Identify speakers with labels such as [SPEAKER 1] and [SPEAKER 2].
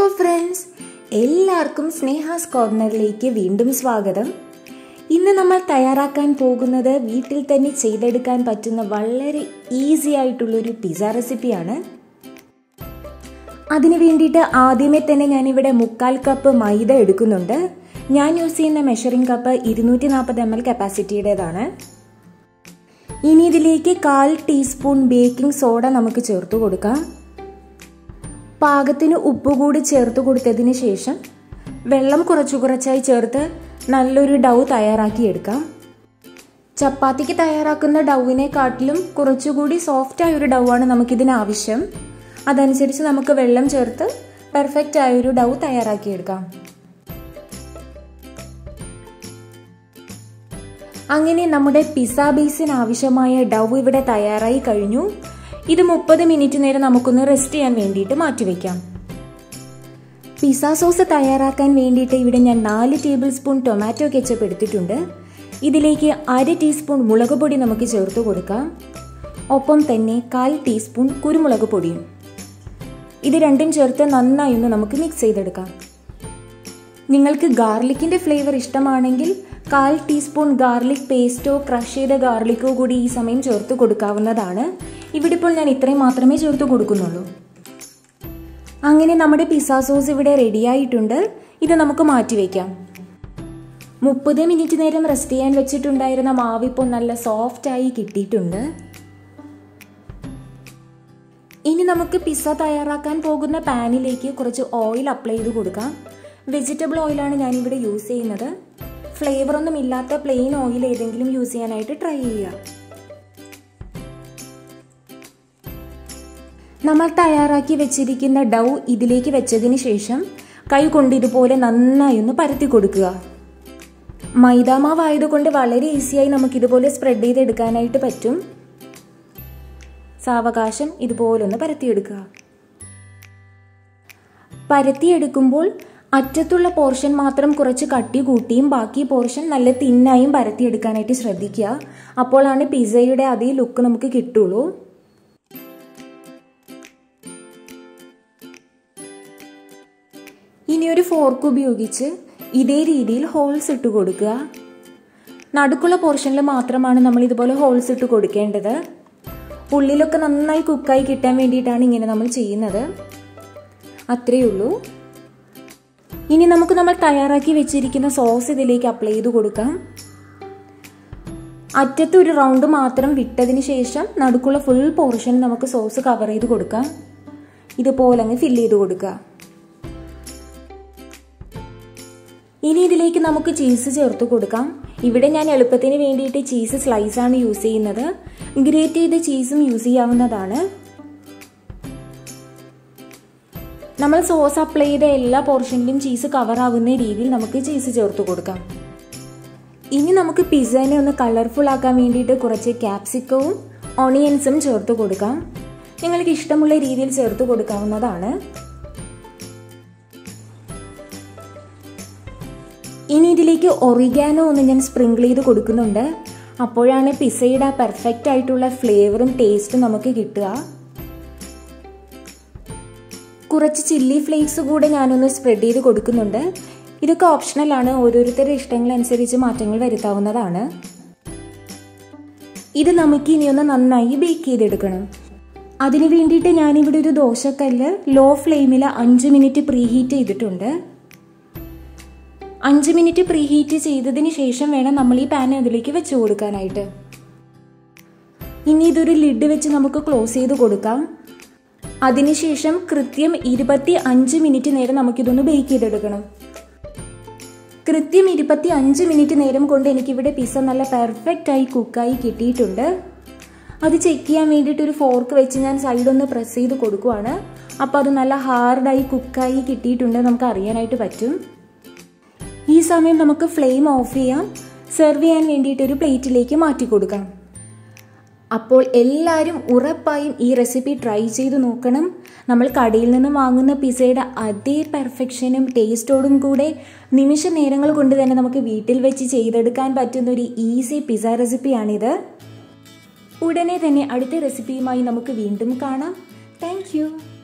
[SPEAKER 1] friends എല്ലാവർക്കും സ്നേഹാസ് കോർണറിലേക്ക് വീണ്ടും സ്വാഗതം ഇന്ന് നമ്മൾ തയ്യാറാക്കാൻ പോകുന്നത് വീട്ടിൽ തന്നെ ചെയ്തെടുക്കാൻ പറ്റുന്ന വളരെ ഈസി ആയിട്ടുള്ളൊരു പിസ്സ റെസിപ്പിയാണ് അതിനു വേണ്ടിയിട്ട് ആദ്യമേ തന്നെ ഞാനിവിടെ മുക്കാൽ കപ്പ് മൈദ എടുക്കുന്നുണ്ട് ഞാൻ യൂസ് ചെയ്യുന്ന മെഷറിംഗ് കപ്പ് ഇരുന്നൂറ്റി നാൽപ്പത് എം എൽ കപ്പാസിറ്റിയുടേതാണ് ഇനി ഇതിലേക്ക് കാൽ ടീസ്പൂൺ ബേക്കിംഗ് സോഡ നമുക്ക് ചേർത്ത് കൊടുക്കാം പാകത്തിന് ഉപ്പ് കൂടി ചേർത്ത് കൊടുത്തതിന് ശേഷം വെള്ളം കുറച്ചു കുറച്ചായി ചേർത്ത് നല്ലൊരു ഡൗ തയ്യാറാക്കിയെടുക്കാം ചപ്പാത്തിക്ക് തയ്യാറാക്കുന്ന ഡൗവിനെക്കാട്ടിലും കുറച്ചുകൂടി സോഫ്റ്റ് ആയ ഒരു ഡൗ ആണ് നമുക്കിതിന് ആവശ്യം അതനുസരിച്ച് നമുക്ക് വെള്ളം ചേർത്ത് പെർഫെക്റ്റ് ആയ ഒരു ഡൗ തയ്യാറാക്കിയെടുക്കാം അങ്ങനെ നമ്മുടെ പിസ്സ ബേസിന് ആവശ്യമായ ഡൗ ഇവിടെ തയ്യാറായി കഴിഞ്ഞു ഇത് മുപ്പത് മിനിറ്റ് നേരം നമുക്കൊന്ന് റെസ്റ്റ് ചെയ്യാൻ വേണ്ടിയിട്ട് മാറ്റിവെക്കാം പിസ്സ സോസ് തയ്യാറാക്കാൻ വേണ്ടിയിട്ട് ഇവിടെ ഞാൻ നാല് ടേബിൾ സ്പൂൺ ടൊമാറ്റോ കെച്ചപ്പ് എടുത്തിട്ടുണ്ട് ഇതിലേക്ക് അര ടീസ്പൂൺ മുളക് പൊടി നമുക്ക് ചേർത്ത് കൊടുക്കാം ഒപ്പം തന്നെ കാൽ ടീസ്പൂൺ കുരുമുളക് പൊടിയും ഇത് രണ്ടും ചേർത്ത് നന്നായി ഒന്ന് നമുക്ക് മിക്സ് ചെയ്തെടുക്കാം നിങ്ങൾക്ക് ഗാർലിക്കിന്റെ ഫ്ലേവർ ഇഷ്ടമാണെങ്കിൽ കാൽ ടീസ്പൂൺ ഗാർലിക് പേസ്റ്റോ ക്രഷ് ചെയ്ത ഗാർലിക്കോ കൂടി ഈ സമയം ചേർത്ത് കൊടുക്കാവുന്നതാണ് ഇവിടെ ഇപ്പോൾ ഞാൻ ഇത്രയും മാത്രമേ ചേർത്ത് കൊടുക്കുന്നുള്ളൂ അങ്ങനെ നമ്മുടെ പിസ്സ സോസ് ഇവിടെ റെഡി ആയിട്ടുണ്ട് ഇത് നമുക്ക് മാറ്റിവെക്കാം മുപ്പത് മിനിറ്റ് നേരം റെസ്റ്റ് ചെയ്യാൻ വെച്ചിട്ടുണ്ടായിരുന്ന മാവ് ഇപ്പോൾ നല്ല സോഫ്റ്റ് ആയി കിട്ടിയിട്ടുണ്ട് ഇനി നമുക്ക് പിസ്സ തയ്യാറാക്കാൻ പോകുന്ന പാനിലേക്ക് കുറച്ച് ഓയിൽ അപ്ലൈ ചെയ്ത് കൊടുക്കാം വെജിറ്റബിൾ ഓയിലാണ് ഞാനിവിടെ യൂസ് ചെയ്യുന്നത് ഫ്ലേവർ ഒന്നും ഇല്ലാത്ത പ്ലെയിൻ ഓയിൽ ഏതെങ്കിലും യൂസ് ചെയ്യാനായിട്ട് ട്രൈ ചെയ്യുക നമ്മൾ തയ്യാറാക്കി വെച്ചിരിക്കുന്ന ഡൗ ഇതിലേക്ക് വെച്ചതിന് ശേഷം കൈ കൊണ്ട് ഇതുപോലെ നന്നായി ഒന്ന് പരത്തി കൊടുക്കുക മൈദാമാവ് ആയതുകൊണ്ട് വളരെ ഈസിയായി നമുക്ക് ഇതുപോലെ സ്പ്രെഡ് ചെയ്തെടുക്കാനായിട്ട് പറ്റും സാവകാശം ഇതുപോലൊന്ന് പരത്തിയെടുക്കുക പരത്തിയെടുക്കുമ്പോൾ അറ്റത്തുള്ള പോർഷൻ മാത്രം കുറച്ച് കട്ടി കൂട്ടിയും ബാക്കി പോർഷൻ നല്ല തിന്നായും പരത്തിയെടുക്കാനായിട്ട് ശ്രദ്ധിക്കുക അപ്പോഴാണ് പിസയുടെ അതേ ലുക്ക് നമുക്ക് കിട്ടുള്ളൂ ഇനി ഒരു ഫോർക്ക് ഉപയോഗിച്ച് ഇതേ രീതിയിൽ ഹോൾസ് ഇട്ട് കൊടുക്കുക നടുക്കുള്ള പോർഷനിൽ മാത്രമാണ് നമ്മൾ ഇതുപോലെ ഹോൾസ് ഇട്ട് കൊടുക്കേണ്ടത് ഉള്ളിലൊക്കെ നന്നായി കുക്കായി കിട്ടാൻ വേണ്ടിയിട്ടാണ് ഇങ്ങനെ നമ്മൾ ചെയ്യുന്നത് അത്രയേ ഉള്ളൂ ഇനി നമുക്ക് നമ്മൾ തയ്യാറാക്കി വെച്ചിരിക്കുന്ന സോസ് ഇതിലേക്ക് അപ്ലൈ ചെയ്ത് കൊടുക്കാം അറ്റത്ത് ഒരു റൗണ്ട് മാത്രം വിട്ടതിന് ശേഷം നടുക്കുള്ള ഫുൾ പോർഷൻ നമുക്ക് സോസ് കവർ ചെയ്ത് കൊടുക്കാം ഇതുപോലെ അങ്ങ് ഫില്ല് ചെയ്ത് കൊടുക്കുക ഇനി ഇതിലേക്ക് നമുക്ക് ചീസ് ചേർത്ത് കൊടുക്കാം ഇവിടെ ഞാൻ എളുപ്പത്തിന് വേണ്ടിയിട്ട് ചീസ് സ്ലൈസ് ആണ് യൂസ് ചെയ്യുന്നത് ഗ്രേറ്റ് ചെയ്ത ചീസും യൂസ് ചെയ്യാവുന്നതാണ് നമ്മൾ സോസ് അപ്ലൈ ചെയ്ത എല്ലാ പോർഷനിലും ചീസ് കവർ ആവുന്ന രീതിയിൽ നമുക്ക് ചീസ് ചേർത്ത് കൊടുക്കാം ഇനി നമുക്ക് പിസ്സനെ ഒന്ന് കളർഫുൾ ആക്കാൻ വേണ്ടിയിട്ട് കുറച്ച് ക്യാപ്സിക്കവും ഓണിയൻസും ചേർത്ത് കൊടുക്കാം നിങ്ങൾക്ക് ഇഷ്ടമുള്ള രീതിയിൽ ചേർത്ത് കൊടുക്കാവുന്നതാണ് ഇനി ഇതിലേക്ക് ഒറിഗാനോ ഒന്ന് ഞാൻ സ്പ്രിങ്കിൾ ചെയ്ത് കൊടുക്കുന്നുണ്ട് അപ്പോഴാണ് പിസയുടെ ആ പെർഫെക്റ്റ് ആയിട്ടുള്ള ഫ്ലേവറും ടേസ്റ്റും നമുക്ക് കിട്ടുക കുറച്ച് ചില്ലി ഫ്ലേക്സ് കൂടെ ഞാനൊന്ന് സ്പ്രെഡ് ചെയ്ത് കൊടുക്കുന്നുണ്ട് ഇതൊക്കെ ഓപ്ഷണലാണ് ഓരോരുത്തരുടെ ഇഷ്ടങ്ങൾ അനുസരിച്ച് മാറ്റങ്ങൾ വരുത്താവുന്നതാണ് ഇത് നമുക്ക് ഇനി ഒന്ന് നന്നായി ബേക്ക് ചെയ്തെടുക്കണം അതിനു വേണ്ടിയിട്ട് ഞാനിവിടെ ഒരു ദോശക്കല്ല് ലോ ഫ്ലെയിമിൽ അഞ്ച് മിനിറ്റ് പ്രീ ഹീറ്റ് ചെയ്തിട്ടുണ്ട് അഞ്ച് മിനിറ്റ് പ്രീ ഹീറ്റ് ചെയ്തതിന് ശേഷം വേണം നമ്മൾ ഈ പാൻ അതിലേക്ക് വെച്ച് കൊടുക്കാനായിട്ട് ഇനി ഇതൊരു ലിഡ് വെച്ച് നമുക്ക് ക്ലോസ് ചെയ്ത് കൊടുക്കാം അതിനുശേഷം കൃത്യം ഇരുപത്തി അഞ്ച് മിനിറ്റ് നേരം നമുക്കിതൊന്ന് ബേക്ക് ചെയ്തെടുക്കണം കൃത്യം ഇരുപത്തി അഞ്ച് മിനിറ്റ് നേരം കൊണ്ട് എനിക്കിവിടെ പിസ്സ നല്ല പെർഫെക്റ്റ് ആയി കുക്കായി കിട്ടിയിട്ടുണ്ട് അത് ചെക്ക് ചെയ്യാൻ വേണ്ടിയിട്ട് ഒരു ഫോർക്ക് വെച്ച് ഞാൻ സൈഡ് ഒന്ന് പ്രസ് ചെയ്ത് കൊടുക്കുവാണ് അപ്പോൾ അത് നല്ല ഹാർഡായി കുക്കായി കിട്ടിയിട്ടുണ്ട് നമുക്ക് അറിയാനായിട്ട് പറ്റും ഈ സമയം നമുക്ക് ഫ്ലെയിം ഓഫ് ചെയ്യാം സെർവ് ചെയ്യാൻ വേണ്ടിയിട്ട് ഒരു പ്ലേറ്റിലേക്ക് മാറ്റി കൊടുക്കാം അപ്പോൾ എല്ലാവരും ഉറപ്പായും ഈ റെസിപ്പി ട്രൈ ചെയ്ത് നോക്കണം നമ്മൾ കടയിൽ നിന്ന് വാങ്ങുന്ന പിസയുടെ അതേ പെർഫെക്ഷനും ടേസ്റ്റോടും കൂടെ നിമിഷ നേരങ്ങൾ കൊണ്ട് തന്നെ നമുക്ക് വീട്ടിൽ വെച്ച് ചെയ്തെടുക്കാൻ പറ്റുന്ന ഒരു ഈസി പിസ റെസിപ്പിയാണിത് ഉടനെ തന്നെ അടുത്ത റെസിപ്പിയുമായി നമുക്ക് വീണ്ടും കാണാം താങ്ക്